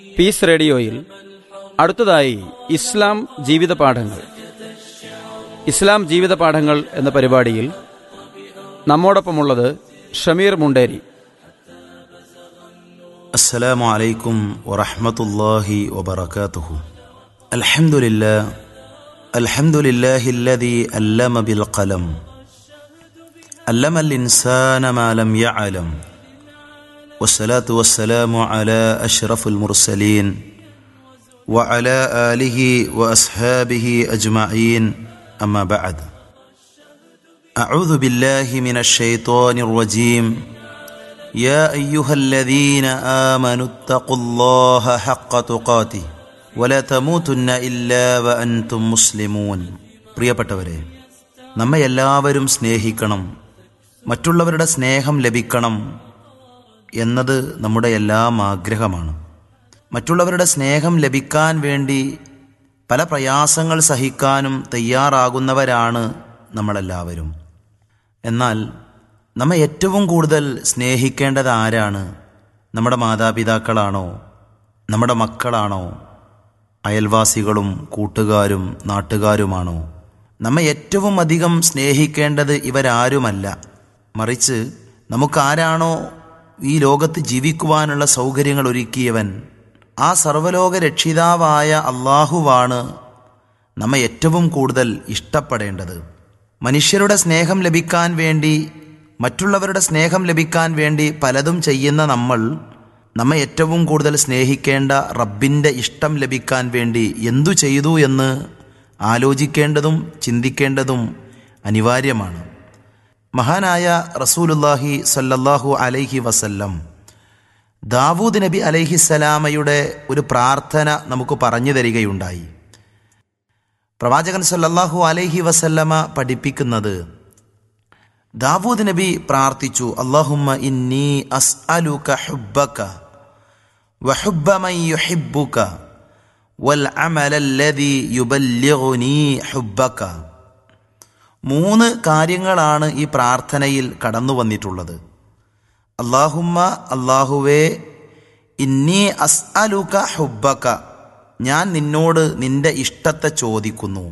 piece റേഡിയോയിൽ അടുത്തതായി ഇസ്ലാം ജീവിത പാഠങ്ങൾ ഇസ്ലാം ജീവിത പാഠങ്ങൾ എന്ന പരിപാടിയിൽ നമ്മോടൊപ്പമുള്ളത് ഷമീർ മുണ്ടേരി السلام عليكم ورحمة الله وبركاته الحمد لله الحمد لله الذي علم بالقلم علم الإنسان ما لم يعلم والصلاة والسلام على أشرف المرسلين وعلى آله وأصحابه أجمعين أما بعد أعوذ بالله من الشيطان الرجيم يا أيها الذين آمنوا اتقوا الله حق تقاته ولا تموتن إلا وأنتم مسلمون പ്രിയപ്പെട്ടവരെ നമ്മെ എല്ലാവരും സ്നേഹിക്കണം മറ്റുള്ളവരുടെ സ്നേഹം ലഭിക്കണം എന്നത് നമ്മുടെ എല്ലാം ആഗ്രഹമാണ് മറ്റുള്ളവരുടെ സ്നേഹം ലഭിക്കാൻ വേണ്ടി പല പ്രയാസങ്ങൾ സഹിക്കാനും തയ്യാറാകുന്നവരാണ് നമ്മളെല്ലാവരും എന്നാൽ നമ്മെ ഏറ്റവും കൂടുതൽ സ്നേഹിക്കേണ്ടത് ആരാണ് നമ്മുടെ മാതാപിതാക്കളാണോ നമ്മുടെ മക്കളാണോ അയൽവാസികളും കൂട്ടുകാരും നാട്ടുകാരുമാണോ നമ്മെ ഏറ്റവും അധികം സ്നേഹിക്കേണ്ടത് ഇവരാരുമല്ല മറിച്ച് നമുക്കാരാണോ ഈ ലോകത്ത് ജീവിക്കുവാനുള്ള സൗകര്യങ്ങൾ ഒരുക്കിയവൻ ആ സർവലോക രക്ഷിതാവായ അള്ളാഹുവാണ് നമ്മെ ഏറ്റവും കൂടുതൽ ഇഷ്ടപ്പെടേണ്ടത് മനുഷ്യരുടെ സ്നേഹം ലഭിക്കാൻ വേണ്ടി മറ്റുള്ളവരുടെ സ്നേഹം ലഭിക്കാൻ വേണ്ടി പലതും ചെയ്യുന്ന നമ്മൾ നമ്മെ ഏറ്റവും കൂടുതൽ സ്നേഹിക്കേണ്ട റബ്ബിൻ്റെ ഇഷ്ടം ലഭിക്കാൻ വേണ്ടി എന്തു ചെയ്തു എന്ന് ആലോചിക്കേണ്ടതും ചിന്തിക്കേണ്ടതും അനിവാര്യമാണ് മഹാനായ റസൂലുല്ലാഹി സല്ലല്ലാഹു അലൈഹി വസല്ലം ദാവൂദ് നബി അലൈഹിസലാമയുടെ ഒരു പ്രാർത്ഥന നമുക്ക് പറഞ്ഞു തരികയുണ്ടായി പ്രവാചകൻ സല്ലല്ലാഹു അലൈഹി വസല്ലമ പഠിപ്പിക്കുന്നത് ദാവൂദ് നബി പ്രാർത്ഥിച്ചു അള്ളാഹുമ്മ ഇന്നി അസ്അലുക ഹുബ്ബക വഹുബ്ബ മൻ യുഹിബ്ബുക വൽ അമല അല്ലദി യുബല്ലിഗുനി ഹുബ്ബക മൂന്ന് കാര്യങ്ങളാണ് ഈ പ്രാർത്ഥനയിൽ കടന്നു വന്നിട്ടുള്ളത് അള്ളാഹുമ്മ അള്ളാഹുവേ ഇന്നി അസ്അലുക ഹുബ്ബക ഞാൻ നിന്നോട് നിന്റെ ഇഷ്ടത്തെ ചോദിക്കുന്നു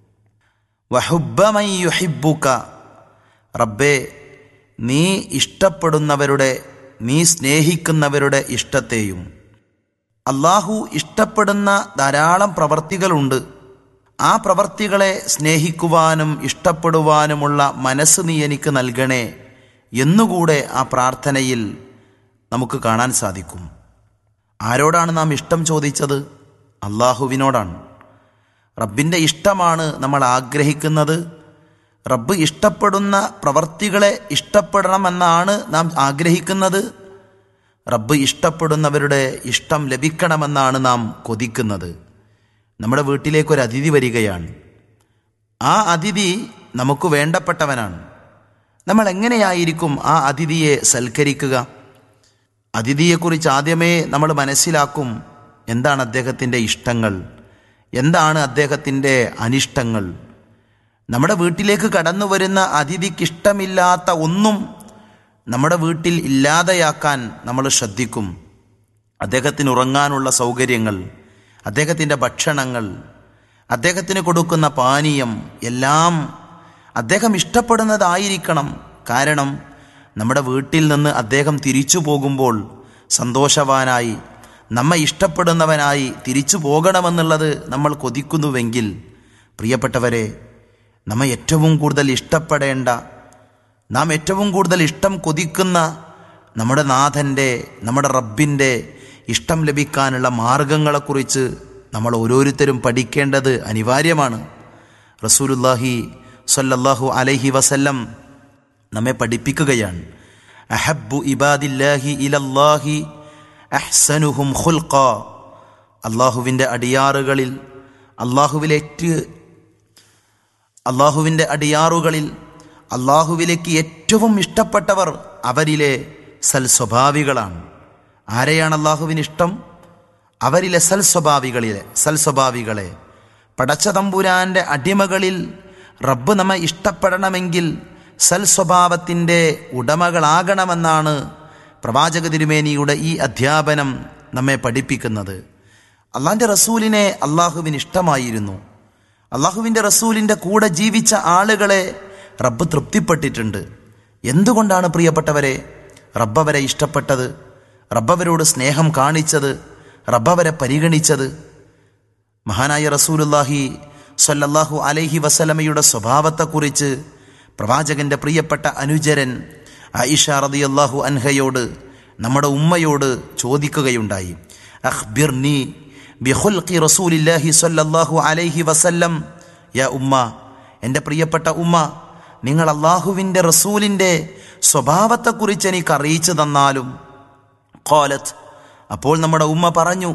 വഹുബ്ബ മൻ യുഹിബ്ബുക റബ്ബേ നീ ഇഷ്ടപ്പെടുന്നവരുടെ നീ സ്നേഹിക്കുന്നവരുടെ ഇഷ്ടത്തെയും അള്ളാഹു ഇഷ്ടപ്പെടുന്ന ധാരാളം പ്രവർത്തികളുണ്ട് ആ പ്രവർത്തികളെ സ്നേഹിക്കുവാനും ഇഷ്ടപ്പെടുവാനുമുള്ള മനസ്സ് നീ എനിക്ക് നൽകണേ എന്നുകൂടെ ആ പ്രാർത്ഥനയിൽ നമുക്ക് കാണാൻ സാധിക്കും ആരോടാണ് നാം ഇഷ്ടം ചോദിച്ചത് അള്ളാഹുവിനോടാണ് റബ്ബിൻ്റെ ഇഷ്ടമാണ് നമ്മൾ ആഗ്രഹിക്കുന്നത് റബ്ബ് ഇഷ്ടപ്പെടുന്ന പ്രവർത്തികളെ ഇഷ്ടപ്പെടണമെന്നാണ് നാം ആഗ്രഹിക്കുന്നത് റബ്ബ് ഇഷ്ടപ്പെടുന്നവരുടെ ഇഷ്ടം ലഭിക്കണമെന്നാണ് നാം കൊതിക്കുന്നത് നമ്മുടെ വീട്ടിലേക്ക് ഒരു അതിഥി വരികയാണ് ആ അതിഥി നമുക്ക് വേണ്ടപ്പെട്ടവനാണ് നമ്മൾ എങ്ങനെയായിരിക്കും ആ അതിഥിയെ സൽക്കരിക്കുക അതിഥിയെക്കുറിച്ച് ആദ്യമേ നമ്മൾ മനസ്സിലാക്കും എന്താണ് അദ്ദേഹത്തിൻ്റെ ഇഷ്ടങ്ങൾ എന്താണ് അദ്ദേഹത്തിൻ്റെ അനിഷ്ടങ്ങൾ നമ്മുടെ വീട്ടിലേക്ക് കടന്നു വരുന്ന അതിഥിക്ക് ഇഷ്ടമില്ലാത്ത ഒന്നും നമ്മുടെ വീട്ടിൽ ഇല്ലാതെയാക്കാൻ നമ്മൾ ശ്രദ്ധിക്കും അദ്ദേഹത്തിന് ഉറങ്ങാനുള്ള സൗകര്യങ്ങൾ അദ്ദേഹത്തിൻ്റെ ഭക്ഷണങ്ങൾ അദ്ദേഹത്തിന് കൊടുക്കുന്ന പാനീയം എല്ലാം അദ്ദേഹം ഇഷ്ടപ്പെടുന്നതായിരിക്കണം കാരണം നമ്മുടെ വീട്ടിൽ നിന്ന് അദ്ദേഹം തിരിച്ചു പോകുമ്പോൾ സന്തോഷവാനായി നമ്മെ ഇഷ്ടപ്പെടുന്നവനായി തിരിച്ചു പോകണമെന്നുള്ളത് നമ്മൾ കൊതിക്കുന്നുവെങ്കിൽ പ്രിയപ്പെട്ടവരെ നമ്മെ ഏറ്റവും കൂടുതൽ ഇഷ്ടപ്പെടേണ്ട നാം ഏറ്റവും കൂടുതൽ ഇഷ്ടം കൊതിക്കുന്ന നമ്മുടെ നാഥൻ്റെ നമ്മുടെ റബ്ബിൻ്റെ ഇഷ്ടം ലഭിക്കാനുള്ള മാർഗങ്ങളെക്കുറിച്ച് നമ്മൾ ഓരോരുത്തരും പഠിക്കേണ്ടത് അനിവാര്യമാണ് റസൂലുല്ലാഹി സല്ലല്ലാഹു അലൈഹി വസല്ലം നമ്മെ പഠിപ്പിക്കുകയാണ് അഹബ്ബു ഇബാദില്ലാഹി ഇലല്ലാഹി അഹ്സനുഹും ഖുൽഖ അള്ളാഹുവിൻ്റെ അടിയാറുകളിൽ അള്ളാഹുവിലേറ്റ് അള്ളാഹുവിൻ്റെ അടിയാറുകളിൽ അള്ളാഹുവിലേക്ക് ഏറ്റവും ഇഷ്ടപ്പെട്ടവർ അവരിലെ സൽസ്വഭാവികളാണ് ആരെയാണ് അള്ളാഹുവിന് ഇഷ്ടം അവരിലെ സൽസ്വഭാവികളിലെ സൽസ്വഭാവികളെ പടച്ച തമ്പുരാന്റെ അടിമകളിൽ റബ്ബ് നമ്മെ ഇഷ്ടപ്പെടണമെങ്കിൽ സൽസ്വഭാവത്തിൻ്റെ ഉടമകളാകണമെന്നാണ് പ്രവാചക തിരുമേനിയുടെ ഈ അധ്യാപനം നമ്മെ പഠിപ്പിക്കുന്നത് അള്ളാന്റെ റസൂലിനെ അള്ളാഹുവിന് ഇഷ്ടമായിരുന്നു അള്ളാഹുവിൻ്റെ റസൂലിൻ്റെ കൂടെ ജീവിച്ച ആളുകളെ റബ്ബ് തൃപ്തിപ്പെട്ടിട്ടുണ്ട് എന്തുകൊണ്ടാണ് പ്രിയപ്പെട്ടവരെ റബ്ബവരെ ഇഷ്ടപ്പെട്ടത് റബ്ബവരോട് സ്നേഹം കാണിച്ചത് റബ്ബവരെ പരിഗണിച്ചത് മഹാനായ റസൂലുല്ലാഹി സല്ലല്ലാഹു അലൈഹി വസലമയുടെ സ്വഭാവത്തെക്കുറിച്ച് പ്രവാചകന്റെ പ്രിയപ്പെട്ട അനുചരൻ ആയിഷ റളിയല്ലാഹു അൻഹയോട് നമ്മുടെ ഉമ്മയോട് ചോദിക്കുകയുണ്ടായി അഖ്ബിർനി ബിഖുൽഖി റസൂലില്ലാഹി സല്ലല്ലാഹു അലൈഹി വസല്ലം യാ ഉമ്മ എൻ്റെ പ്രിയപ്പെട്ട ഉമ്മ നിങ്ങൾ അള്ളാഹുവിൻ്റെ റസൂലിൻ്റെ സ്വഭാവത്തെക്കുറിച്ച് എനിക്ക് അറിയിച്ചു തന്നാലും ഖാലത്ത് അപ്പോൾ നമ്മുടെ ഉമ്മ പറഞ്ഞു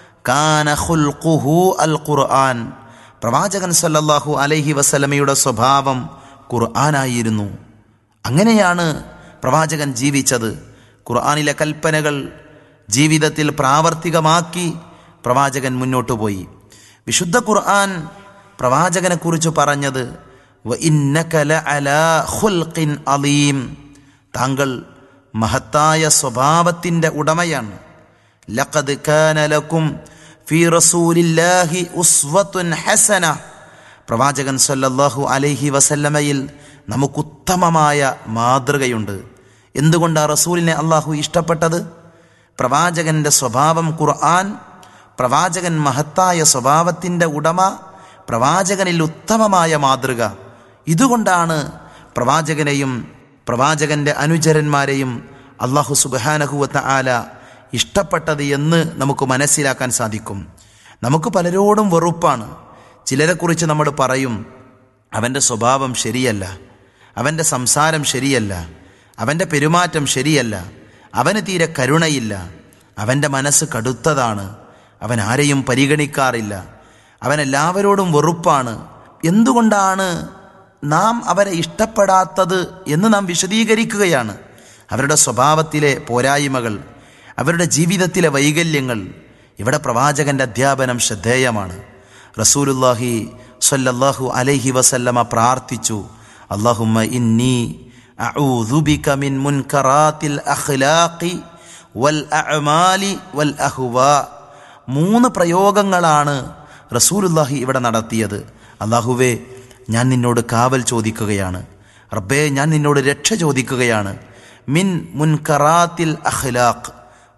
കാന ഖുൽഖുഹു അൽ ഖുർആൻ പ്രവാചകൻ സല്ലല്ലാഹു അലൈഹി വസല്ലമയുടെ സ്വഭാവം ഖുർആനായിരുന്നു അങ്ങനെയാണ് പ്രവാചകൻ ജീവിച്ചത് ഖുർആനിലെ കൽപ്പനകൾ ജീവിതത്തിൽ പ്രാവർത്തികമാക്കി പ്രവാചകൻ മുന്നോട്ടു പോയി വിശുദ്ധ ഖുർആൻ പ്രവാചകനെക്കുറിച്ച് പറഞ്ഞത് "വ ഇന്നക ലഅലാ ഖുൽഖിൻ അലീം താങ്കൾ മഹത്തായ സ്വഭാവത്തിൻ്റെ ഉടമയാണ് ലഖദ് കാന ലക്കും ഫീ റസൂലില്ലാഹി ഉസ്വത്തുൻ ഹസന പ്രവാചകൻ സല്ലല്ലാഹു അലൈഹി വസല്ലമയിൽ നമുക്കുത്തമമായ മാതൃകയുണ്ട് എന്തുകൊണ്ടാണ് റസൂലിനെ അള്ളാഹു ഇഷ്ടപ്പെട്ടത് പ്രവാചകന്റെ സ്വഭാവം ഖുർആൻ പ്രവാചകൻ മഹത്തായ സ്വഭാവത്തിൻ്റെ ഉടമ പ്രവാചകനിൽ ഉത്തമമായ മാതൃക ഇതുകൊണ്ടാണ് പ്രവാചകനെയും പ്രവാചകന്റെ അനുചരന്മാരെയും അള്ളാഹു സുബാനഹുവത്ത ആല ഇഷ്ടപ്പെട്ടത് എന്ന് നമുക്ക് മനസ്സിലാക്കാൻ സാധിക്കും നമുക്ക് പലരോടും വെറുപ്പാണ് ചിലരെക്കുറിച്ച് നമ്മൾ പറയും അവൻ്റെ സ്വഭാവം ശരിയല്ല അവൻ്റെ സംസാരം ശരിയല്ല അവൻ്റെ പെരുമാറ്റം ശരിയല്ല അവന് തീരെ കരുണയില്ല അവൻ്റെ മനസ്സ് കടുത്തതാണ് അവൻ ആരെയും പരിഗണിക്കാറില്ല അവൻ എല്ലാവരോടും വെറുപ്പാണ് എന്തുകൊണ്ടാണ് നാം അവരെ ഇഷ്ടപ്പെടാത്തത് എന്ന് നാം വിശദീകരിക്കുകയാണ് അവരുടെ സ്വഭാവത്തിലെ പോരായ്മകൾ അവരുടെ ജീവിതത്തിലെ വൈകല്യങ്ങൾ ഇവിടെ പ്രവാചകന്റെ അധ്യാപനം ശ്രദ്ധേയമാണ് റസൂലുല്ലാഹി സല്ലല്ലാഹു അലൈഹി വസല്ലമ പ്രാർത്ഥിച്ചു അല്ലാഹുമ്മ ഇന്നി അഊദു ബിക മിൻ മുൻകറാത്തിൽ അഖ്ലാഖി വൽ അഅമാലി വൽ അഹ്വാ മൂന്ന് പ്രയോഗങ്ങളാണ് റസൂലുല്ലാഹി ഇവിടെ നടത്തിയത് അള്ളാഹുവേ ഞാൻ നിന്നോട് കാവൽ ചോദിക്കുകയാണ് റബ്ബേ ഞാൻ നിന്നോട് രക്ഷ ചോദിക്കുകയാണ് മിൻ മുൻകറാത്തിൽ അഖ്ലാഖ്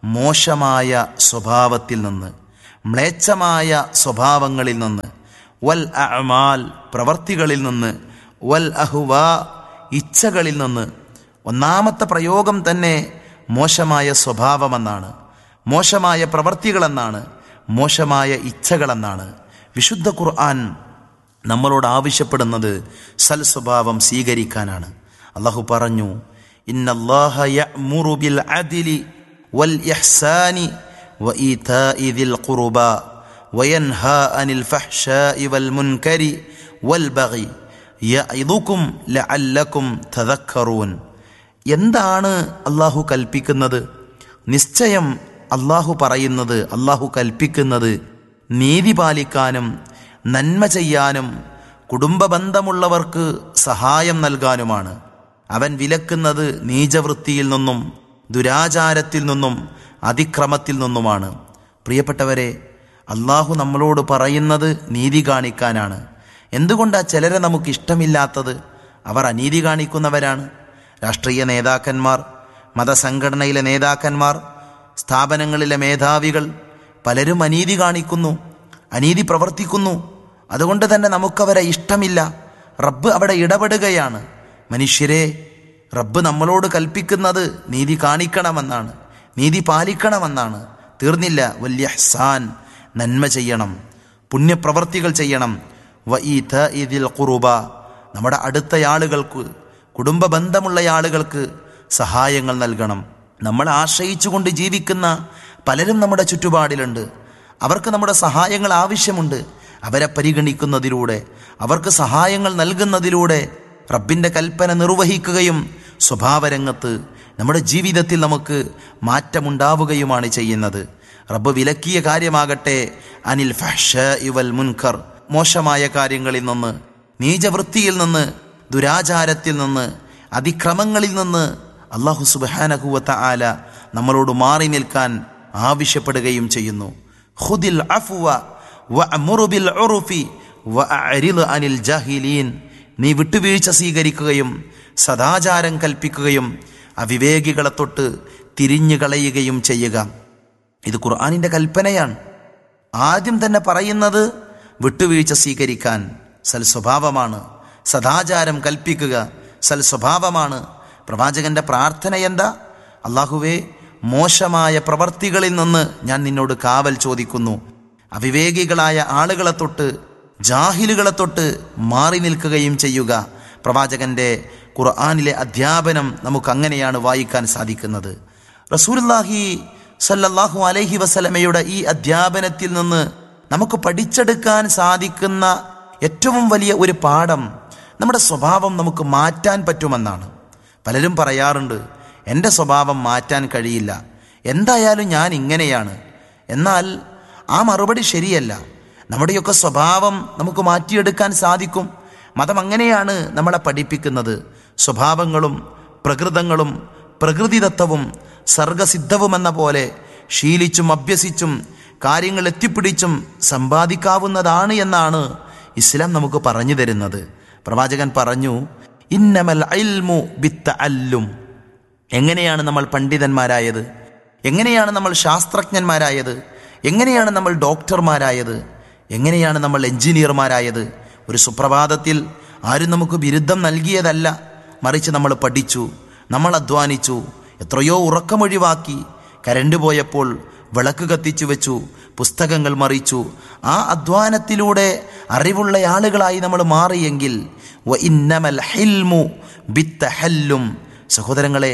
മോശമായ സ്വഭാവത്തിൽ നിന്ന് മ്ലേച്ഛമായ സ്വഭാവങ്ങളിൽ നിന്ന് വൽ അഅമാൽ പ്രവർത്തികളിൽ നിന്ന് വൽ അഹുവ ഇച്ഛകളിൽ നിന്ന് ഒന്നാമത്തെ പ്രയോഗം തന്നെ മോശമായ സ്വഭാവമെന്നാണ് മോശമായ പ്രവർത്തികളെന്നാണ് മോശമായ ഇച്ഛകളെന്നാണ് വിശുദ്ധ ഖുർആൻ നമ്മളോട് ആവശ്യപ്പെടുന്നത് സൽ സ്വഭാവം സ്വീകരിക്കാനാണ് അള്ളാഹു പറഞ്ഞു ഇന്നല്ലാഹ യഅ്മുറു ബിൽ അദ്ലി വൽ ഇഹ്സാനി വഇതാഇ ദിൽ ഖുർബ വയൻഹാ അനിൽ ഫഹ്ശാഇ വൽ മുൻകരി വൽ ബഗി യഇദുകും ലഅല്ലകും തദക്കറൂൻ എന്താണ് അള്ളാഹു കൽപ്പിക്കുന്നത് നിശ്ചയം അള്ളാഹു പറയുന്നത് അള്ളാഹു കൽപ്പിക്കുന്നത് നീതി പാലിക്കാനും നന്മ ചെയ്യാനും കുടുംബബന്ധമുള്ളവർക്ക് സഹായം നൽകാനുമാണ് അവൻ വിലക്കുന്നത് നീചവൃത്തിയിൽ നിന്നും ദുരാചാരത്തിൽ നിന്നും അതിക്രമത്തിൽ നിന്നുമാണ് പ്രിയപ്പെട്ടവരെ അള്ളാഹു നമ്മളോട് പറയുന്നത് നീതി കാണിക്കാനാണ് എന്തുകൊണ്ടാ ചിലരെ നമുക്ക് ഇഷ്ടമില്ലാത്തത് അവർ അനീതി കാണിക്കുന്നവരാണ് രാഷ്ട്രീയ നേതാക്കന്മാർ മതസംഘടനയിലെ നേതാക്കന്മാർ സ്ഥാപനങ്ങളിലെ മേധാവികൾ പലരും അനീതി കാണിക്കുന്നു അനീതി പ്രവർത്തിക്കുന്നു അതുകൊണ്ട് തന്നെ നമുക്കവരെ ഇഷ്ടമില്ല റബ്ബ് അവിടെ ഇടപെടുകയാണ് മനുഷ്യരെ റബ്ബ് നമ്മളോട് കൽപ്പിക്കുന്നത് നീതി കാണിക്കണമെന്നാണ് നീതി പാലിക്കണമെന്നാണ് തീർന്നില്ല വലിയ ഹസാൻ നന്മ ചെയ്യണം പുണ്യപ്രവർത്തികൾ ചെയ്യണം വ ഇതിൽ കുറുബ നമ്മുടെ അടുത്ത ആളുകൾക്ക് കുടുംബ ബന്ധമുള്ള ആളുകൾക്ക് സഹായങ്ങൾ നൽകണം നമ്മൾ ആശ്രയിച്ചുകൊണ്ട് ജീവിക്കുന്ന പലരും നമ്മുടെ ചുറ്റുപാടിലുണ്ട് അവർക്ക് നമ്മുടെ സഹായങ്ങൾ ആവശ്യമുണ്ട് അവരെ പരിഗണിക്കുന്നതിലൂടെ അവർക്ക് സഹായങ്ങൾ നൽകുന്നതിലൂടെ റബ്ബിൻ്റെ കൽപ്പന നിർവഹിക്കുകയും സ്വഭാവരംഗത്ത് നമ്മുടെ ജീവിതത്തിൽ നമുക്ക് മാറ്റമുണ്ടാവുകയുമാണ് ചെയ്യുന്നത് റബ്ബ് വിലക്കിയ കാര്യമാകട്ടെ അനിൽ ഫഹ്ഷ ഇവൽ മുൻകർ മോശമായ കാര്യങ്ങളിൽ നിന്ന് നീചവൃത്തിയിൽ നിന്ന് ദുരാചാരത്തിൽ നിന്ന് അതിക്രമങ്ങളിൽ നിന്ന് അള്ളാഹു സുബാനഹുവത്ത ആല നമ്മളോട് മാറി നിൽക്കാൻ ആവശ്യപ്പെടുകയും ചെയ്യുന്നു ഖുദിൽ അഫ്വ വഅ്മുറു ബിൽ ഉറുഫി വഅരിദ് അനിൽ ജാഹിലീൻ നീ വിട്ടുവീഴ്ച സ്വീകരിക്കുകയും സദാചാരം കൽപ്പിക്കുകയും അവിവേകികളെ തൊട്ട് തിരിഞ്ഞു കളയുകയും ചെയ്യുക ഇത് ഖുർആാനിന്റെ കൽപ്പനയാണ് ആദ്യം തന്നെ പറയുന്നത് വിട്ടുവീഴ്ച സ്വീകരിക്കാൻ സൽസ്വഭാവമാണ് സദാചാരം കൽപ്പിക്കുക സൽസ്വഭാവമാണ് പ്രവാചകന്റെ പ്രാർത്ഥന എന്താ അള്ളാഹുവേ മോശമായ പ്രവർത്തികളിൽ നിന്ന് ഞാൻ നിന്നോട് കാവൽ ചോദിക്കുന്നു അവിവേകികളായ ആളുകളെ തൊട്ട് ജാഹിലുകളെ തൊട്ട് മാറി നിൽക്കുകയും ചെയ്യുക പ്രവാചകന്റെ ഖുർആാനിലെ അധ്യാപനം നമുക്ക് അങ്ങനെയാണ് വായിക്കാൻ സാധിക്കുന്നത് റസൂലുള്ളാഹി സല്ലല്ലാഹു അലൈഹി വസല്ലമയുടെ ഈ അധ്യാപനത്തിൽ നിന്ന് നമുക്ക് പഠിച്ചെടുക്കാൻ സാധിക്കുന്ന ഏറ്റവും വലിയ ഒരു പാഠം നമ്മുടെ സ്വഭാവം നമുക്ക് മാറ്റാൻ പറ്റുമെന്നാണ് പലരും പറയാറുണ്ട് എൻ്റെ സ്വഭാവം മാറ്റാൻ കഴിയില്ല എന്തായാലും ഞാൻ ഇങ്ങനെയാണ് എന്നാൽ ആ മറുപടി ശരിയല്ല നമ്മുടെയൊക്കെ സ്വഭാവം നമുക്ക് മാറ്റിയെടുക്കാൻ സാധിക്കും മതം അങ്ങനെയാണ് നമ്മളെ പഠിപ്പിക്കുന്നത് സ്വഭാവങ്ങളും പ്രകൃതങ്ങളും പ്രകൃതിദത്തവും സർഗസിദ്ധവുമെന്ന പോലെ ശീലിച്ചും അഭ്യസിച്ചും കാര്യങ്ങൾ എത്തിപ്പിടിച്ചും സമ്പാദിക്കാവുന്നതാണ് എന്നാണ് ഇസ്ലാം നമുക്ക് പറഞ്ഞു തരുന്നത് പ്രവാചകൻ പറഞ്ഞു ഇന്നമൽ ഇൽമു ബിത്ത അല്ലും എങ്ങനെയാണ് നമ്മൾ പണ്ഡിതന്മാരായത് എങ്ങനെയാണ് നമ്മൾ ശാസ്ത്രജ്ഞന്മാരായത് എങ്ങനെയാണ് നമ്മൾ ഡോക്ടർമാരായത് എങ്ങനെയാണ് നമ്മൾ എഞ്ചിനീയർമാരായത് ഒരു സുപ്രഭാതത്തിൽ ആരും നമുക്ക് ബിരുദം നൽകിയതല്ല മറിച്ച് നമ്മൾ പഠിച്ചു നമ്മൾ അധ്വാനിച്ചു എത്രയോ ഉറക്കമൊഴിവാക്കി കരണ്ട് പോയപ്പോൾ വിളക്ക് കത്തിച്ചു വെച്ചു പുസ്തകങ്ങൾ മറിച്ചു ആ അധ്വാനത്തിലൂടെ അറിവുള്ള ആളുകളായി നമ്മൾ മാറിയെങ്കിൽ വ ഇന്നമൽ ഹിൽമു ബിത്തഹല്ലും സഹോദരങ്ങളെ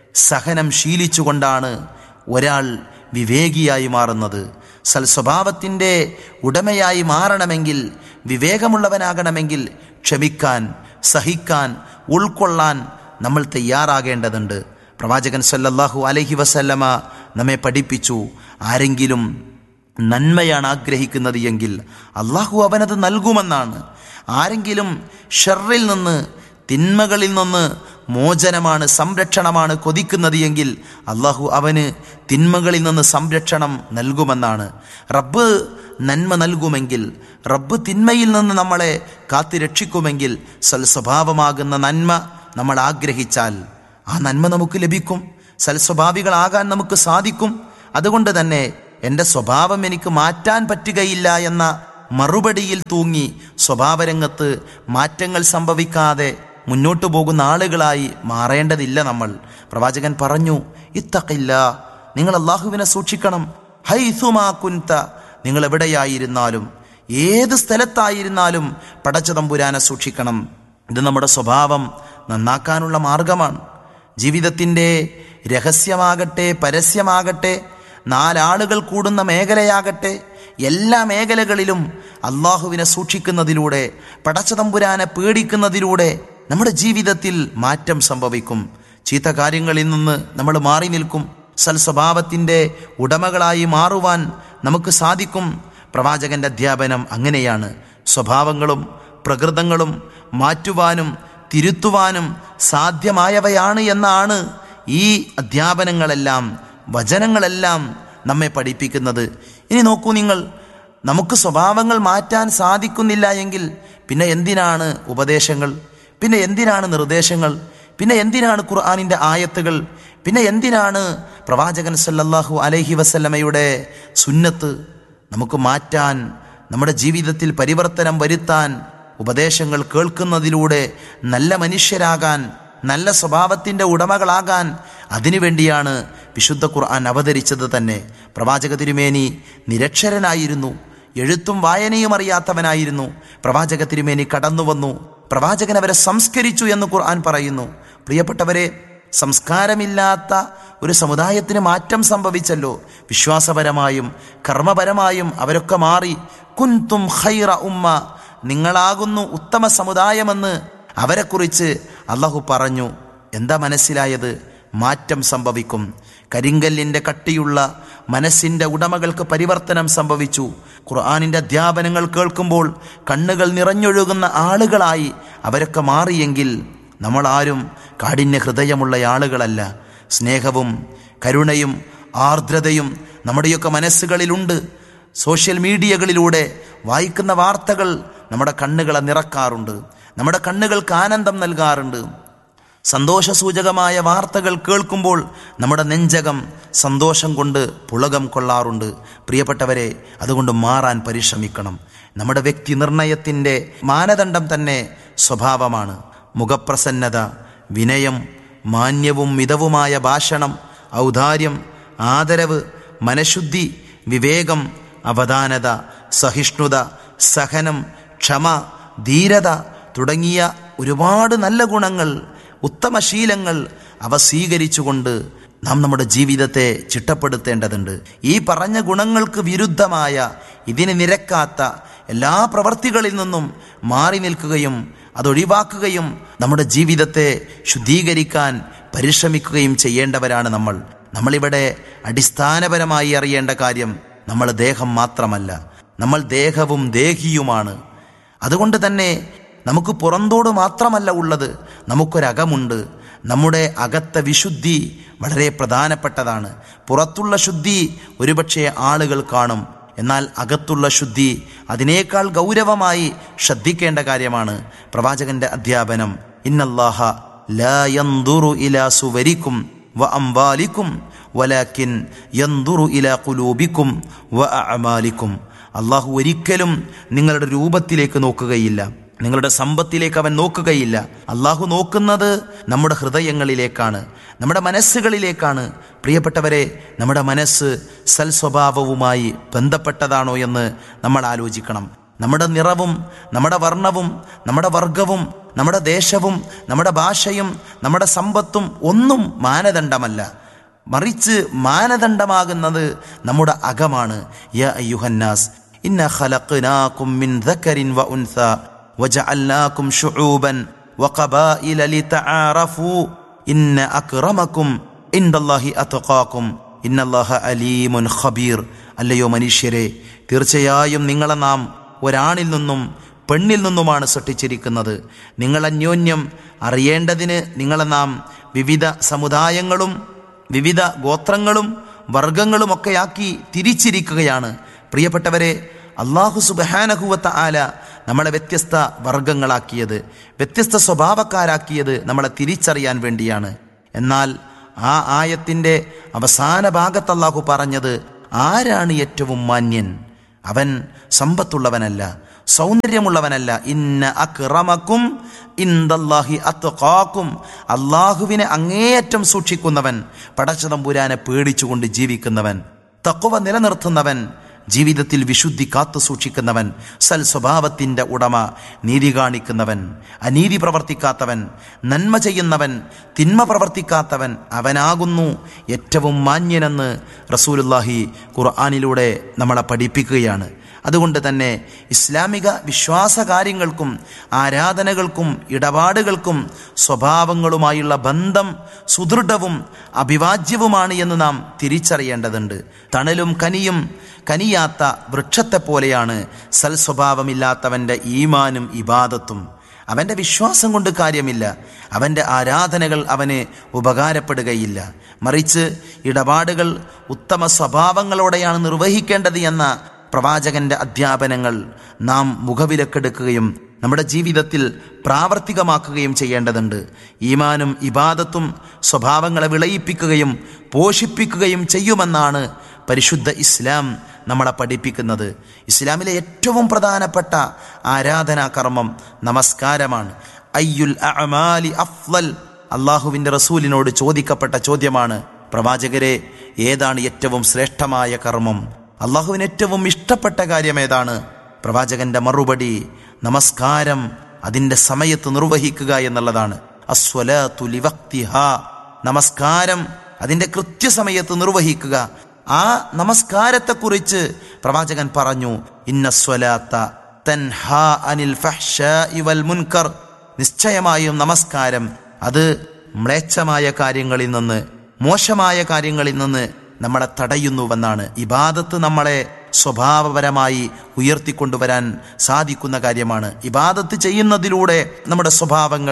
സഹനം ശീലിച്ചുകൊണ്ടാണ് ഒരാൾ വിവേകിയായി മാറുന്നത് സൽസ്വഭാവത്തിൻ്റെ ഉടമയായി മാറണമെങ്കിൽ വിവേകമുള്ളവനാകണമെങ്കിൽ ക്ഷമിക്കാൻ സഹിക്കാൻ ഉൾക്കൊള്ളാൻ നമ്മൾ തയ്യാറാകേണ്ടതുണ്ട് പ്രവാചകൻ സല്ലല്ലാഹു അലൈഹി വസല്ലമ നമ്മെ പഠിപ്പിച്ചു ആരെങ്കിലും നന്മയാണ് ആഗ്രഹിക്കുന്നത് എങ്കിൽ അള്ളാഹു അവനത് നൽകുമെന്നാണ് ആരെങ്കിലും ഷെറിൽ നിന്ന് തിന്മകളിൽ നിന്ന് മോചനമാണ് സംരക്ഷണമാണ് കൊതിക്കുന്നത് എങ്കിൽ അള്ളാഹു അവന് തിന്മകളിൽ നിന്ന് സംരക്ഷണം നൽകുമെന്നാണ് റബ്ബ് നന്മ നൽകുമെങ്കിൽ റബ്ബ് തിന്മയിൽ നിന്ന് നമ്മളെ കാത്തു രക്ഷിക്കുമെങ്കിൽ സൽസ്വഭാവമാകുന്ന നന്മ നമ്മൾ ആഗ്രഹിച്ചാൽ ആ നന്മ നമുക്ക് ലഭിക്കും സൽസ്വഭാവികളാകാൻ നമുക്ക് സാധിക്കും അതുകൊണ്ട് തന്നെ എൻ്റെ സ്വഭാവം എനിക്ക് മാറ്റാൻ പറ്റുകയില്ല എന്ന മറുപടിയിൽ തൂങ്ങി സ്വഭാവരംഗത്ത് മാറ്റങ്ങൾ സംഭവിക്കാതെ മുന്നോട്ടു പോകുന്ന ആളുകളായി മാറേണ്ടതില്ല നമ്മൾ പ്രവാചകൻ പറഞ്ഞു ഇത്തക്കില്ല നിങ്ങൾ അള്ളാഹുവിനെ സൂക്ഷിക്കണം ഹൈസുമാ കുൻത നിങ്ങൾ എവിടെയായിരുന്നാലും ഏത് സ്ഥലത്തായിരുന്നാലും പടച്ചതമ്പുരാനെ സൂക്ഷിക്കണം ഇത് നമ്മുടെ സ്വഭാവം നന്നാക്കാനുള്ള മാർഗമാണ് ജീവിതത്തിൻ്റെ രഹസ്യമാകട്ടെ പരസ്യമാകട്ടെ നാലാളുകൾ കൂടുന്ന മേഖലയാകട്ടെ എല്ലാ മേഖലകളിലും അള്ളാഹുവിനെ സൂക്ഷിക്കുന്നതിലൂടെ പടച്ചതമ്പുരാനെ പേടിക്കുന്നതിലൂടെ നമ്മുടെ ജീവിതത്തിൽ മാറ്റം സംഭവിക്കും ചീത്ത കാര്യങ്ങളിൽ നിന്ന് നമ്മൾ മാറി നിൽക്കും സൽസ്വഭാവത്തിൻ്റെ ഉടമകളായി മാറുവാൻ നമുക്ക് സാധിക്കും പ്രവാചകന്റെ അധ്യാപനം അങ്ങനെയാണ് സ്വഭാവങ്ങളും പ്രകൃതങ്ങളും മാറ്റുവാനും തിരുത്തുവാനും സാധ്യമായവയാണ് എന്നാണ് ഈ അധ്യാപനങ്ങളെല്ലാം വചനങ്ങളെല്ലാം നമ്മെ പഠിപ്പിക്കുന്നത് ഇനി നോക്കൂ നിങ്ങൾ നമുക്ക് സ്വഭാവങ്ങൾ മാറ്റാൻ സാധിക്കുന്നില്ല എങ്കിൽ പിന്നെ എന്തിനാണ് ഉപദേശങ്ങൾ പിന്നെ എന്തിനാണ് നിർദ്ദേശങ്ങൾ പിന്നെ എന്തിനാണ് ഖുർആാനിൻ്റെ ആയത്തുകൾ പിന്നെ എന്തിനാണ് പ്രവാചകൻ സല്ലല്ലാഹു അലൈഹി വസല്ലമയുടെ സുന്നത്ത് നമുക്ക് മാറ്റാൻ നമ്മുടെ ജീവിതത്തിൽ പരിവർത്തനം വരുത്താൻ ഉപദേശങ്ങൾ കേൾക്കുന്നതിലൂടെ നല്ല മനുഷ്യരാകാൻ നല്ല സ്വഭാവത്തിൻ്റെ ഉടമകളാകാൻ അതിനുവേണ്ടിയാണ് വിശുദ്ധ ഖുർആൻ അവതരിച്ചത് തന്നെ പ്രവാചക തിരുമേനി നിരക്ഷരനായിരുന്നു എഴുത്തും വായനയും അറിയാത്തവനായിരുന്നു പ്രവാചക തിരുമേനി കടന്നു വന്നു പ്രവാചകൻ അവരെ സംസ്കരിച്ചു എന്ന് ഖുർആൻ പറയുന്നു പ്രിയപ്പെട്ടവരെ സംസ്കാരമില്ലാത്ത ഒരു സമുദായത്തിന് മാറ്റം സംഭവിച്ചല്ലോ വിശ്വാസപരമായും കർമ്മപരമായും അവരൊക്കെ മാറി കുൻതും ഖൈറ ഉമ്മ നിങ്ങളാകുന്നു ഉത്തമ സമുദായമെന്ന് അവരെക്കുറിച്ച് അള്ളാഹു പറഞ്ഞു എന്താ മനസ്സിലായത് മാറ്റം സംഭവിക്കും കരിങ്കല്ലിൻ്റെ കട്ടിയുള്ള മനസ്സിൻ്റെ ഉടമകൾക്ക് പരിവർത്തനം സംഭവിച്ചു ഖുർആാനിൻ്റെ അധ്യാപനങ്ങൾ കേൾക്കുമ്പോൾ കണ്ണുകൾ നിറഞ്ഞൊഴുകുന്ന ആളുകളായി അവരൊക്കെ മാറിയെങ്കിൽ നമ്മളാരും കാഠിന്യ ഹൃദയമുള്ള ആളുകളല്ല സ്നേഹവും കരുണയും ആർദ്രതയും നമ്മുടെയൊക്കെ മനസ്സുകളിലുണ്ട് സോഷ്യൽ മീഡിയകളിലൂടെ വായിക്കുന്ന വാർത്തകൾ നമ്മുടെ കണ്ണുകളെ നിറക്കാറുണ്ട് നമ്മുടെ കണ്ണുകൾക്ക് ആനന്ദം നൽകാറുണ്ട് സന്തോഷസൂചകമായ വാർത്തകൾ കേൾക്കുമ്പോൾ നമ്മുടെ നെഞ്ചകം സന്തോഷം കൊണ്ട് പുളകം കൊള്ളാറുണ്ട് പ്രിയപ്പെട്ടവരെ അതുകൊണ്ട് മാറാൻ പരിശ്രമിക്കണം നമ്മുടെ വ്യക്തി നിർണയത്തിൻ്റെ മാനദണ്ഡം തന്നെ സ്വഭാവമാണ് മുഖപ്രസന്നത വിനയം മാന്യവും മിതവുമായ ഭാഷണം ഔദാര്യം ആദരവ് മനഃശുദ്ധി വിവേകം അവധാനത സഹിഷ്ണുത സഹനം ക്ഷമ ധീരത തുടങ്ങിയ ഒരുപാട് നല്ല ഗുണങ്ങൾ ഉത്തമശീലങ്ങൾ അവ സ്വീകരിച്ചുകൊണ്ട് നാം നമ്മുടെ ജീവിതത്തെ ചിട്ടപ്പെടുത്തേണ്ടതുണ്ട് ഈ പറഞ്ഞ ഗുണങ്ങൾക്ക് വിരുദ്ധമായ ഇതിന് നിരക്കാത്ത എല്ലാ പ്രവർത്തികളിൽ നിന്നും മാറി നിൽക്കുകയും അതൊഴിവാക്കുകയും നമ്മുടെ ജീവിതത്തെ ശുദ്ധീകരിക്കാൻ പരിശ്രമിക്കുകയും ചെയ്യേണ്ടവരാണ് നമ്മൾ നമ്മളിവിടെ അടിസ്ഥാനപരമായി അറിയേണ്ട കാര്യം നമ്മൾ ദേഹം മാത്രമല്ല നമ്മൾ ദേഹവും ദേഹിയുമാണ് അതുകൊണ്ട് തന്നെ നമുക്ക് പുറന്തോട് മാത്രമല്ല ഉള്ളത് നമുക്കൊരകമുണ്ട് നമ്മുടെ അകത്തെ വിശുദ്ധി വളരെ പ്രധാനപ്പെട്ടതാണ് പുറത്തുള്ള ശുദ്ധി ഒരുപക്ഷെ ആളുകൾ കാണും എന്നാൽ അകത്തുള്ള ശുദ്ധി അതിനേക്കാൾ ഗൗരവമായി ശ്രദ്ധിക്കേണ്ട കാര്യമാണ് പ്രവാചകന്റെ അധ്യാപനം ഇന്നല്ലാഹ ലാ യന്ദുറു ഇലാ സുവരിക്കും വ അംവാലിക്കും വലാക്കിൻ യന്ദുറു ഇലാ കുലൂബിക്കും വ അമാലിക്കും അള്ളാഹു ഒരിക്കലും നിങ്ങളുടെ രൂപത്തിലേക്ക് നോക്കുകയില്ല നിങ്ങളുടെ സമ്പത്തിലേക്ക് അവൻ നോക്കുകയില്ല അള്ളാഹു നോക്കുന്നത് നമ്മുടെ ഹൃദയങ്ങളിലേക്കാണ് നമ്മുടെ മനസ്സുകളിലേക്കാണ് പ്രിയപ്പെട്ടവരെ നമ്മുടെ മനസ്സ് സൽ സ്വഭാവവുമായി ബന്ധപ്പെട്ടതാണോ എന്ന് നമ്മൾ ആലോചിക്കണം നമ്മുടെ നിറവും നമ്മുടെ വർണ്ണവും നമ്മുടെ വർഗവും നമ്മുടെ ദേശവും നമ്മുടെ ഭാഷയും നമ്മുടെ സമ്പത്തും ഒന്നും മാനദണ്ഡമല്ല മറിച്ച് മാനദണ്ഡമാകുന്നത് നമ്മുടെ അകമാണ് യ അയ്യുഹന്നാസ് ഇന്ന ഖലഖ്നാകും മിൻ ദക്കരിൻ വ ഉൻസ വജഅൽനാകും ശുഊബൻ വഖബായില ലിതആറഫു ഇന്ന അക്രമക്കും ഇൻദല്ലാഹി അത്ഖാക്കും ഇന്നല്ലാഹ അലീമുൻ ഖബീർ അല്ലയോ മനുഷ്യരെ തീർച്ചയായും നിങ്ങളെ നാം ഒരാണിൽ നിന്നും പെണ്ണിൽ നിന്നുമാണ് സൃഷ്ടിച്ചിരിക്കുന്നത് നിങ്ങൾ അന്യോന്യം അറിയേണ്ടതിന് നിങ്ങളെ നാം വിവിധ സമുദായങ്ങളും വിവിധ ഗോത്രങ്ങളും വർഗങ്ങളുമൊക്കെയാക്കി തിരിച്ചിരിക്കുകയാണ് പ്രിയപ്പെട്ടവരെ അള്ളാഹു സുബഹാനഹുവത്ത ആല നമ്മളെ വ്യത്യസ്ത വർഗങ്ങളാക്കിയത് വ്യത്യസ്ത സ്വഭാവക്കാരാക്കിയത് നമ്മളെ തിരിച്ചറിയാൻ വേണ്ടിയാണ് എന്നാൽ ആ ആയത്തിൻ്റെ അവസാന ഭാഗത്ത് അള്ളാഹു പറഞ്ഞത് ആരാണ് ഏറ്റവും മാന്യൻ അവൻ സമ്പത്തുള്ളവനല്ല സൗന്ദര്യമുള്ളവനല്ല ഇന്ന അക്രമക്കും ഇന്ദല്ലാഹി അത്കാക്കും അള്ളാഹുവിനെ അങ്ങേയറ്റം സൂക്ഷിക്കുന്നവൻ പടച്ചതമ്പുരാനെ പേടിച്ചുകൊണ്ട് ജീവിക്കുന്നവൻ തക്കുവ നിലനിർത്തുന്നവൻ ജീവിതത്തിൽ വിശുദ്ധി കാത്തു സൂക്ഷിക്കുന്നവൻ സൽ സ്വഭാവത്തിൻ്റെ ഉടമ നീതി കാണിക്കുന്നവൻ അനീതി പ്രവർത്തിക്കാത്തവൻ നന്മ ചെയ്യുന്നവൻ തിന്മ പ്രവർത്തിക്കാത്തവൻ അവനാകുന്നു ഏറ്റവും മാന്യനെന്ന് റസൂലുല്ലാഹി ഖുർആാനിലൂടെ നമ്മളെ പഠിപ്പിക്കുകയാണ് അതുകൊണ്ട് തന്നെ ഇസ്ലാമിക വിശ്വാസ കാര്യങ്ങൾക്കും ആരാധനകൾക്കും ഇടപാടുകൾക്കും സ്വഭാവങ്ങളുമായുള്ള ബന്ധം സുദൃഢവും അഭിവാജ്യവുമാണ് എന്ന് നാം തിരിച്ചറിയേണ്ടതുണ്ട് തണലും കനിയും കനിയാത്ത വൃക്ഷത്തെ പോലെയാണ് സൽസ്വഭാവമില്ലാത്തവൻ്റെ ഈമാനും ഇബാദത്തും അവൻ്റെ വിശ്വാസം കൊണ്ട് കാര്യമില്ല അവൻ്റെ ആരാധനകൾ അവന് ഉപകാരപ്പെടുകയില്ല മറിച്ച് ഇടപാടുകൾ ഉത്തമ സ്വഭാവങ്ങളോടെയാണ് നിർവഹിക്കേണ്ടത് എന്ന പ്രവാചകന്റെ അധ്യാപനങ്ങൾ നാം മുഖവിലക്കെടുക്കുകയും നമ്മുടെ ജീവിതത്തിൽ പ്രാവർത്തികമാക്കുകയും ചെയ്യേണ്ടതുണ്ട് ഈമാനും ഇബാദത്തും സ്വഭാവങ്ങളെ വിളയിപ്പിക്കുകയും പോഷിപ്പിക്കുകയും ചെയ്യുമെന്നാണ് പരിശുദ്ധ ഇസ്ലാം നമ്മളെ പഠിപ്പിക്കുന്നത് ഇസ്ലാമിലെ ഏറ്റവും പ്രധാനപ്പെട്ട ആരാധനാ കർമ്മം നമസ്കാരമാണ് അയ്യുൽ അഅമാലി അഫ്ലൽ അള്ളാഹുവിൻ്റെ റസൂലിനോട് ചോദിക്കപ്പെട്ട ചോദ്യമാണ് പ്രവാചകരെ ഏതാണ് ഏറ്റവും ശ്രേഷ്ഠമായ കർമ്മം അള്ളാഹുവിന് ഏറ്റവും ഇഷ്ടപ്പെട്ട കാര്യം ഏതാണ് പ്രവാചകന്റെ മറുപടി നമസ്കാരം അതിൻ്റെ സമയത്ത് നിർവഹിക്കുക എന്നുള്ളതാണ് അസ്വലത്തു ലിവക്തിഹ നമസ്കാരം അതിൻ്റെ കൃത്യസമയത്ത് നിർവഹിക്കുക ആ നമസ്കാരത്തെക്കുറിച്ച് പ്രവാചകൻ പറഞ്ഞു ഇന്ന സ്വലാത്ത തൻഹാ അനിൽ ഫഹ്ശാഇ വൽ മുൻകർ നിശ്ചയമായും നമസ്കാരം അത് മ്ലേച്ഛമായ കാര്യങ്ങളിൽ നിന്ന് മോശമായ കാര്യങ്ങളിൽ നിന്ന് നമ്മളെ തടയുന്നുവെന്നാണ് ഇബാദത്ത് നമ്മളെ സ്വഭാവപരമായി ഉയർത്തിക്കൊണ്ടുവരാൻ സാധിക്കുന്ന കാര്യമാണ് ഇബാദത്ത് ചെയ്യുന്നതിലൂടെ നമ്മുടെ സ്വഭാവങ്ങൾ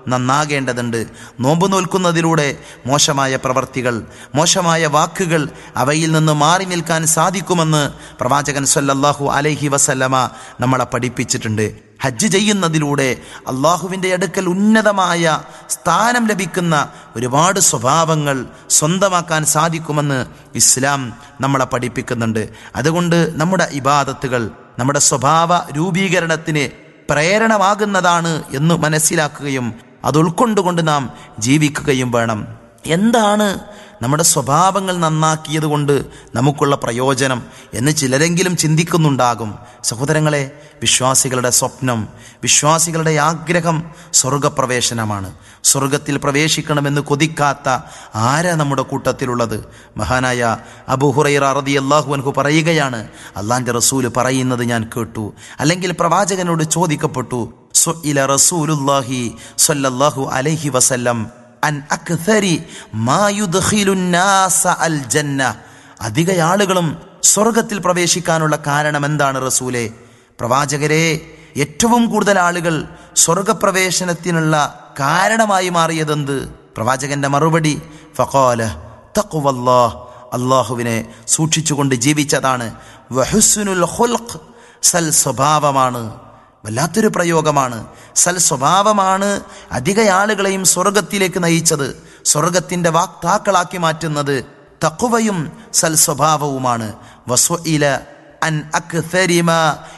നന്നാകേണ്ടതുണ്ട് നോമ്പ് നോൽക്കുന്നതിലൂടെ മോശമായ പ്രവർത്തികൾ മോശമായ വാക്കുകൾ അവയിൽ നിന്ന് മാറി നിൽക്കാൻ സാധിക്കുമെന്ന് പ്രവാചകൻ സല്ലല്ലാഹു അലൈഹി വസല്ലമ നമ്മളെ പഠിപ്പിച്ചിട്ടുണ്ട് ഹജ്ജ് ചെയ്യുന്നതിലൂടെ അള്ളാഹുവിൻ്റെ അടുക്കൽ ഉന്നതമായ സ്ഥാനം ലഭിക്കുന്ന ഒരുപാട് സ്വഭാവങ്ങൾ സ്വന്തമാക്കാൻ സാധിക്കുമെന്ന് ഇസ്ലാം നമ്മളെ പഠിപ്പിക്കുന്നുണ്ട് അതുകൊണ്ട് നമ്മുടെ ഇബാദത്തുകൾ നമ്മുടെ സ്വഭാവ രൂപീകരണത്തിന് പ്രേരണമാകുന്നതാണ് എന്ന് മനസ്സിലാക്കുകയും അത് ഉൾക്കൊണ്ടുകൊണ്ട് നാം ജീവിക്കുകയും വേണം എന്താണ് നമ്മുടെ സ്വഭാവങ്ങൾ നന്നാക്കിയത് കൊണ്ട് നമുക്കുള്ള പ്രയോജനം എന്ന് ചിലരെങ്കിലും ചിന്തിക്കുന്നുണ്ടാകും സഹോദരങ്ങളെ വിശ്വാസികളുടെ സ്വപ്നം വിശ്വാസികളുടെ ആഗ്രഹം സ്വർഗപ്രവേശനമാണ് സ്വർഗത്തിൽ പ്രവേശിക്കണമെന്ന് കൊതിക്കാത്ത ആരാ നമ്മുടെ കൂട്ടത്തിലുള്ളത് മഹാനായ അബുഹുറൈറ റതി അള്ളാഹു അൻഹു പറയുകയാണ് അള്ളാന്റെ റസൂല് പറയുന്നത് ഞാൻ കേട്ടു അല്ലെങ്കിൽ പ്രവാചകനോട് ചോദിക്കപ്പെട്ടു സുഇല റസൂലുല്ലാഹി സ്വല്ലല്ലാഹു അലൈഹി വസല്ലം അൻ അക്തരി മാ യുദ്ഖിലുൻ നാസ അൽ ജന്ന അധിക ആളുകളും സ്വർഗത്തിൽ പ്രവേശിക്കാനുള്ള കാരണം എന്താണ് റസൂലെ പ്രവാചകരെ ഏറ്റവും കൂടുതൽ ആളുകൾ സ്വർഗപ്രവേശനത്തിനുള്ള കാരണമായി മാറിയതെന്ത് പ്രവാചകന്റെ മറുപടി ഫഖാല തഖ്വല്ലാഹ് അള്ളാഹുവിനെ സൂക്ഷിച്ചുകൊണ്ട് ജീവിച്ചതാണ് വഹുസ്നുൽ ഖുൽഖ് സൽ സ്വഭാവമാണ് വല്ലാത്തൊരു പ്രയോഗമാണ് സൽ സ്വഭാവമാണ് അധിക ആളുകളെയും സ്വർഗത്തിലേക്ക് നയിച്ചത് സ്വർഗത്തിന്റെ വാക്താക്കളാക്കി മാറ്റുന്നത് തക്കുവയും സൽ സ്വഭാവവുമാണ് വസുഇല അൻ അക്തരിമ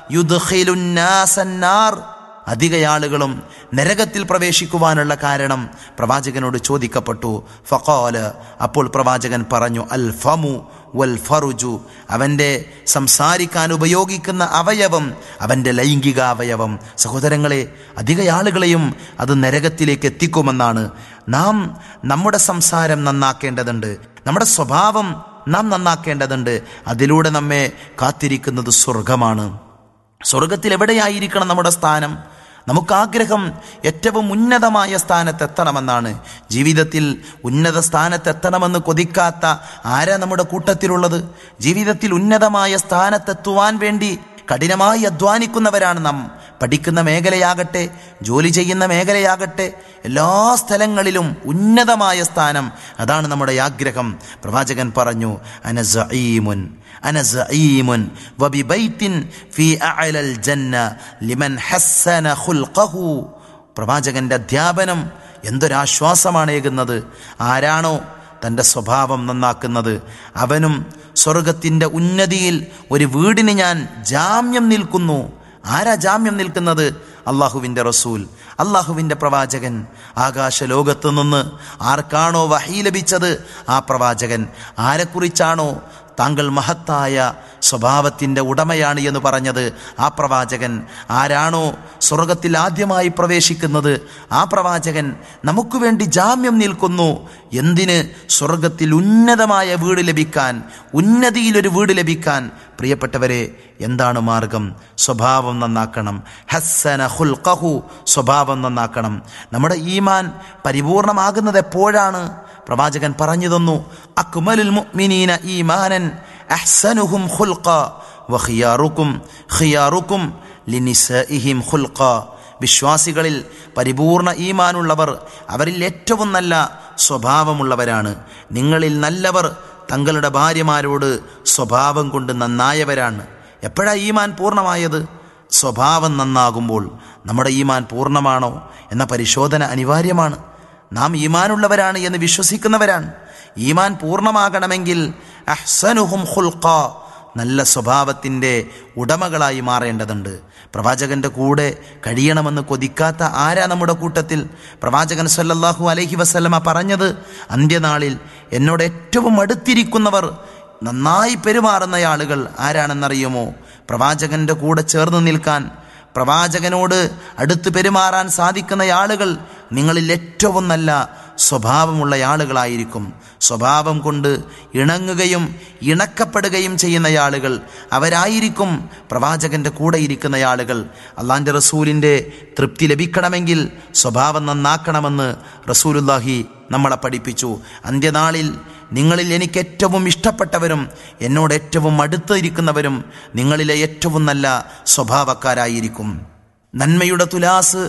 യുദ്ഖിലുന്നാസന്നാർ അധിക ആളുകളും നരകത്തിൽ പ്രവേശിക്കുവാനുള്ള കാരണം പ്രവാചകനോട് ചോദിക്കപ്പെട്ടു ഫഖാല് അപ്പോൾ പ്രവാചകൻ പറഞ്ഞു അൽ ഫമു വൽ ഫറുജു അവൻ്റെ സംസാരിക്കാൻ ഉപയോഗിക്കുന്ന അവയവം അവൻ്റെ ലൈംഗിക അവയവം സഹോദരങ്ങളെ അധിക ആളുകളെയും അത് നരകത്തിലേക്ക് എത്തിക്കുമെന്നാണ് നാം നമ്മുടെ സംസാരം നന്നാക്കേണ്ടതുണ്ട് നമ്മുടെ സ്വഭാവം നാം നന്നാക്കേണ്ടതുണ്ട് അതിലൂടെ നമ്മെ കാത്തിരിക്കുന്നത് സ്വർഗമാണ് സ്വർഗത്തിൽ എവിടെയായിരിക്കണം നമ്മുടെ സ്ഥാനം നമുക്ക് ആഗ്രഹം ഏറ്റവും ഉന്നതമായ സ്ഥാനത്തെത്തണമെന്നാണ് ജീവിതത്തിൽ ഉന്നത സ്ഥാനത്തെത്തണമെന്ന് കൊതിക്കാത്ത ആരാ നമ്മുടെ കൂട്ടത്തിലുള്ളത് ജീവിതത്തിൽ ഉന്നതമായ സ്ഥാനത്തെത്തുവാൻ വേണ്ടി കഠിനമായി അധ്വാനിക്കുന്നവരാണ് നാം പഠിക്കുന്ന മേഖലയാകട്ടെ ജോലി ചെയ്യുന്ന മേഖലയാകട്ടെ എല്ലാ സ്ഥലങ്ങളിലും ഉന്നതമായ സ്ഥാനം അതാണ് നമ്മുടെ ആഗ്രഹം പ്രവാചകൻ പറഞ്ഞു അനസഈമുൻ അനസഈമുൻ വബിബൈത്തിൻ ഫീ അഅലൽ ജന്ന ലിമൻ ഹസ്സന ഖുൽഖഹു പ്രവാചകന്റെ അധ്യാപനം എന്തൊരാശ്വാസമാണ് ഏകുന്നത് ആരാണോ തൻ്റെ സ്വഭാവം നന്നാക്കുന്നത് അവനും സ്വർഗത്തിൻ്റെ ഉന്നതിയിൽ ഒരു വീടിന് ഞാൻ ജാമ്യം നിൽക്കുന്നു ആരാ ജാമ്യം നിൽക്കുന്നത് അള്ളാഹുവിൻ്റെ റസൂൽ അള്ളാഹുവിൻ്റെ പ്രവാചകൻ ആകാശ ലോകത്ത് നിന്ന് ആർക്കാണോ വഹി ലഭിച്ചത് ആ പ്രവാചകൻ ആരെക്കുറിച്ചാണോ താങ്കൾ മഹത്തായ സ്വഭാവത്തിൻ്റെ ഉടമയാണ് എന്ന് പറഞ്ഞത് ആ പ്രവാചകൻ ആരാണോ സ്വർഗത്തിൽ ആദ്യമായി പ്രവേശിക്കുന്നത് ആ പ്രവാചകൻ നമുക്ക് വേണ്ടി ജാമ്യം നിൽക്കുന്നു എന്തിന് സ്വർഗത്തിൽ ഉന്നതമായ വീട് ലഭിക്കാൻ ഉന്നതിയിലൊരു വീട് ലഭിക്കാൻ പ്രിയപ്പെട്ടവരെ എന്താണ് മാർഗം സ്വഭാവം നന്നാക്കണം ഹസ്സന ഹുൽഖഹു സ്വഭാവം നന്നാക്കണം നമ്മുടെ ഈമാൻ പരിപൂർണമാകുന്നത് എപ്പോഴാണ് പ്രവാചകൻ പറഞ്ഞു തന്നു അക്മലുൽ മുഅ്മിനീന ഈമാനൻ അഹ്സനുഹും ഖുൽഖ വഖിയാറുക്കും ഖിയാറുക്കും ലിനിസഇഹിം ഖുൽഖ വിശ്വാസികളിൽ പരിപൂർണ ഈമാനുള്ളവർ അവരിൽ ഏറ്റവും നല്ല സ്വഭാവമുള്ളവരാണ് നിങ്ങളിൽ നല്ലവർ തങ്ങളുടെ ഭാര്യമാരോട് സ്വഭാവം കൊണ്ട് നന്നായവരാണ് എപ്പോഴാ ഈമാൻ പൂർണ്ണമായത് സ്വഭാവം നന്നാകുമ്പോൾ നമ്മുടെ ഈമാൻ പൂർണ്ണമാണോ എന്ന പരിശോധന അനിവാര്യമാണ് നാം ഈമാനുള്ളവരാണ് എന്ന് വിശ്വസിക്കുന്നവരാണ് ഈമാൻ പൂർണ്ണമാകണമെങ്കിൽ അഹ്സനുഹും ഖുൽഖ നല്ല സ്വഭാവത്തിൻ്റെ ഉടമകളായി മാറേണ്ടതുണ്ട് പ്രവാചകന്റെ കൂടെ കഴിയണമെന്ന് കൊതിക്കാത്ത ആരാ നമ്മുടെ കൂട്ടത്തിൽ പ്രവാചകൻ സല്ലല്ലാഹു അലൈഹി വസല്ലമ പറഞ്ഞത് അന്ത്യനാളിൽ എന്നോട് ഏറ്റവും അടുത്തിരിക്കുന്നവർ നന്നായി പെരുമാറുന്ന ആളുകൾ ആരാണെന്നറിയുമോ പ്രവാചകന്റെ കൂടെ ചേർന്ന് നിൽക്കാൻ പ്രവാചകനോട് അടുത്ത് പെരുമാറാൻ സാധിക്കുന്ന ആളുകൾ നിങ്ങളിൽ ഏറ്റവും നല്ല സ്വഭാവമുള്ള ആളുകളായിരിക്കും സ്വഭാവം കൊണ്ട് ഇണങ്ങുകയും ഇണക്കപ്പെടുകയും ചെയ്യുന്ന ആളുകൾ അവരായിരിക്കും പ്രവാചകന്റെ കൂടെ ഇരിക്കുന്ന ആളുകൾ അള്ളാന്റെ റസൂലിൻ്റെ തൃപ്തി ലഭിക്കണമെങ്കിൽ സ്വഭാവം നന്നാക്കണമെന്ന് റസൂലുല്ലാഹി നമ്മളെ പഠിപ്പിച്ചു അന്ത്യനാളിൽ നിങ്ങളിൽ എനിക്ക് ഏറ്റവും ഇഷ്ടപ്പെട്ടവരും എന്നോട് ഏറ്റവും അടുത്തിരിക്കുന്നവരും നിങ്ങളിലെ ഏറ്റവും നല്ല സ്വഭാവക്കാരായിരിക്കും നന്മയുടെ തുലാസ്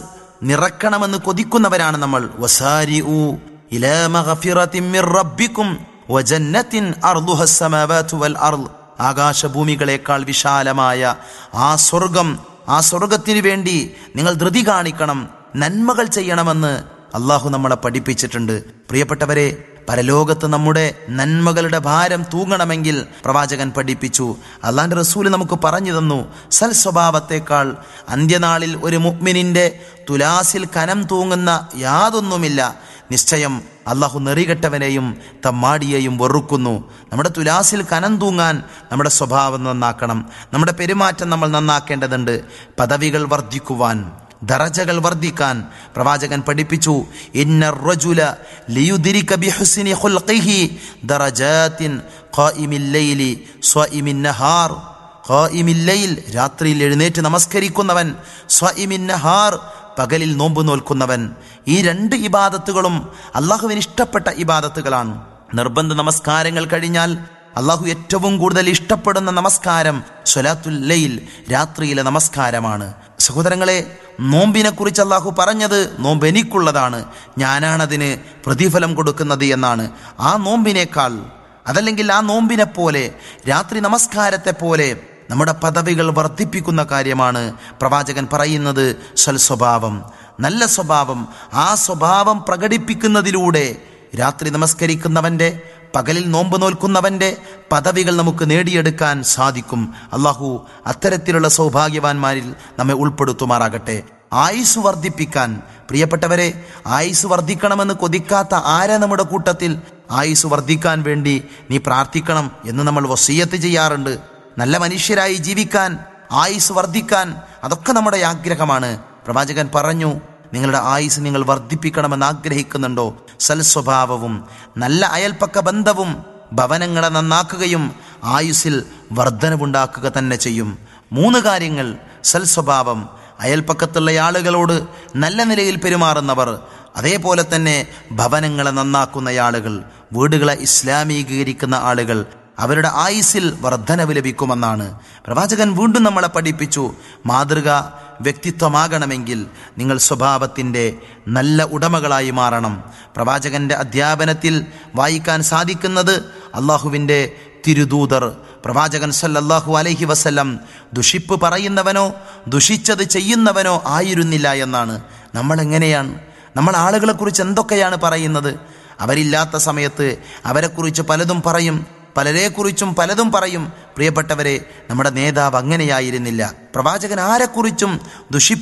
നിറക്കണമെന്ന് കൊതിക്കുന്നവരാണ് നമ്മൾ വസാരിഉ ഇലാ മഗ്ഫിറത്തിൻ മിർ റബ്ബിക്കും വജന്നത്തിൻ അർദുഹ അസ്സമാവാതു വൽ അർദ് ആകാശഭൂമികളെക്കാൾ വിശാലമായ ആ സ്വർഗം ആ സ്വർഗത്തിനു വേണ്ടി നിങ്ങൾ ധൃതി കാണിക്കണം നന്മകൾ ചെയ്യണമെന്ന് അള്ളാഹു നമ്മളെ പഠിപ്പിച്ചിട്ടുണ്ട് പ്രിയപ്പെട്ടവരെ പരലോകത്ത് നമ്മുടെ നന്മകളുടെ ഭാരം തൂങ്ങണമെങ്കിൽ പ്രവാചകൻ പഠിപ്പിച്ചു അള്ളാന്റെ റസൂല് നമുക്ക് പറഞ്ഞു തന്നു സൽ സ്വഭാവത്തെക്കാൾ അന്ത്യനാളിൽ ഒരു മുഗ്മിനിന്റെ തുലാസിൽ കനം തൂങ്ങുന്ന യാതൊന്നുമില്ല നിശ്ചയം അള്ളാഹു നെറികെട്ടവനെയും തമ്മാടിയെയും വെറുക്കുന്നു നമ്മുടെ തുലാസിൽ കനം തൂങ്ങാൻ നമ്മുടെ സ്വഭാവം നന്നാക്കണം നമ്മുടെ പെരുമാറ്റം നമ്മൾ നന്നാക്കേണ്ടതുണ്ട് പദവികൾ വർദ്ധിക്കുവാൻ ദറജകൾ വർദ്ധിക്കാൻ പ്രവാചകൻ പഠിപ്പിച്ചു ഇന്ന റജുല ലിയുദിരിക ബിഹുസ്നി ഖുൽഖിഹി ദറജാത്തിൻ ഖായിമിൽ ലൈലി സ്വഇമിൻ നഹാർ ഖായിമിൽ ലൈൽ രാത്രിയിൽ എഴുന്നേറ്റ് നമസ്കരിക്കുന്നവൻ സ്വഇമിൻ നഹാർ പകലിൽ നോമ്പ് നോൽക്കുന്നവൻ ഈ രണ്ട് ഇബാദത്തുകളും അള്ളാഹുവിന് ഇഷ്ടപ്പെട്ട ഇബാദത്തുകളാണ് നിർബന്ധ നമസ്കാരങ്ങൾ കഴിഞ്ഞാൽ അള്ളാഹു ഏറ്റവും കൂടുതൽ ഇഷ്ടപ്പെടുന്ന നമസ്കാരം സ്വലാത്തുൽ ലൈൽ രാത്രിയിലെ നമസ്കാരമാണ് സഹോദരങ്ങളെ നോമ്പിനെ കുറിച്ച് അള്ളാഹു പറഞ്ഞത് നോമ്പ് എനിക്കുള്ളതാണ് ഞാനാണതിന് പ്രതിഫലം കൊടുക്കുന്നത് എന്നാണ് ആ നോമ്പിനേക്കാൾ അതല്ലെങ്കിൽ ആ നോമ്പിനെ പോലെ രാത്രി നമസ്കാരത്തെ പോലെ നമ്മുടെ പദവികൾ വർദ്ധിപ്പിക്കുന്ന കാര്യമാണ് പ്രവാചകൻ പറയുന്നത് സൽ സ്വഭാവം നല്ല സ്വഭാവം ആ സ്വഭാവം പ്രകടിപ്പിക്കുന്നതിലൂടെ രാത്രി നമസ്കരിക്കുന്നവന്റെ പകലിൽ നോമ്പ് നോൽക്കുന്നവന്റെ പദവികൾ നമുക്ക് നേടിയെടുക്കാൻ സാധിക്കും അള്ളാഹു അത്തരത്തിലുള്ള സൗഭാഗ്യവാന്മാരിൽ നമ്മെ ഉൾപ്പെടുത്തുമാറാകട്ടെ ആയുസ് വർദ്ധിപ്പിക്കാൻ പ്രിയപ്പെട്ടവരെ ആയുസ് വർദ്ധിക്കണമെന്ന് കൊതിക്കാത്ത ആരാ നമ്മുടെ കൂട്ടത്തിൽ ആയുസ് വർദ്ധിക്കാൻ വേണ്ടി നീ പ്രാർത്ഥിക്കണം എന്ന് നമ്മൾ വസീയത്ത് ചെയ്യാറുണ്ട് നല്ല മനുഷ്യരായി ജീവിക്കാൻ ആയുസ് വർദ്ധിക്കാൻ അതൊക്കെ നമ്മുടെ ആഗ്രഹമാണ് പ്രവാചകൻ പറഞ്ഞു നിങ്ങളുടെ ആയുസ് നിങ്ങൾ വർദ്ധിപ്പിക്കണമെന്ന് ആഗ്രഹിക്കുന്നുണ്ടോ സൽസ്വഭാവവും നല്ല അയൽപ്പക്ക ബന്ധവും ഭവനങ്ങളെ നന്നാക്കുകയും ആയുസ്സിൽ വർധനവുണ്ടാക്കുക തന്നെ ചെയ്യും മൂന്ന് കാര്യങ്ങൾ സൽസ്വഭാവം അയൽപ്പക്കത്തുള്ള ആളുകളോട് നല്ല നിലയിൽ പെരുമാറുന്നവർ അതേപോലെ തന്നെ ഭവനങ്ങളെ നന്നാക്കുന്ന ആളുകൾ വീടുകളെ ഇസ്ലാമീകരിക്കുന്ന ആളുകൾ അവരുടെ ആയുസ്സിൽ വർധനവ് ലഭിക്കുമെന്നാണ് പ്രവാചകൻ വീണ്ടും നമ്മളെ പഠിപ്പിച്ചു മാതൃക വ്യക്തിത്വമാകണമെങ്കിൽ നിങ്ങൾ സ്വഭാവത്തിൻ്റെ നല്ല ഉടമകളായി മാറണം പ്രവാചകന്റെ അധ്യാപനത്തിൽ വായിക്കാൻ സാധിക്കുന്നത് അള്ളാഹുവിൻ്റെ തിരുദൂതർ പ്രവാചകൻ സല്ലല്ലാഹു അലൈഹി വസല്ലം ദുഷിപ്പ് പറയുന്നവനോ ദുഷിച്ചത് ചെയ്യുന്നവനോ ആയിരുന്നില്ല എന്നാണ് നമ്മൾ എങ്ങനെയാണ് നമ്മൾ ആളുകളെക്കുറിച്ച് എന്തൊക്കെയാണ് പറയുന്നത് അവരില്ലാത്ത സമയത്ത് അവരെക്കുറിച്ച് പലതും പറയും പലരെക്കുറിച്ചും പലതും പറയും പ്രിയപ്പെട്ടവരെ നമ്മുടെ നേതാവ് അങ്ങനെയായിരുന്നില്ല പ്രവാചകൻ ആരെക്കുറിച്ചും ദുഷി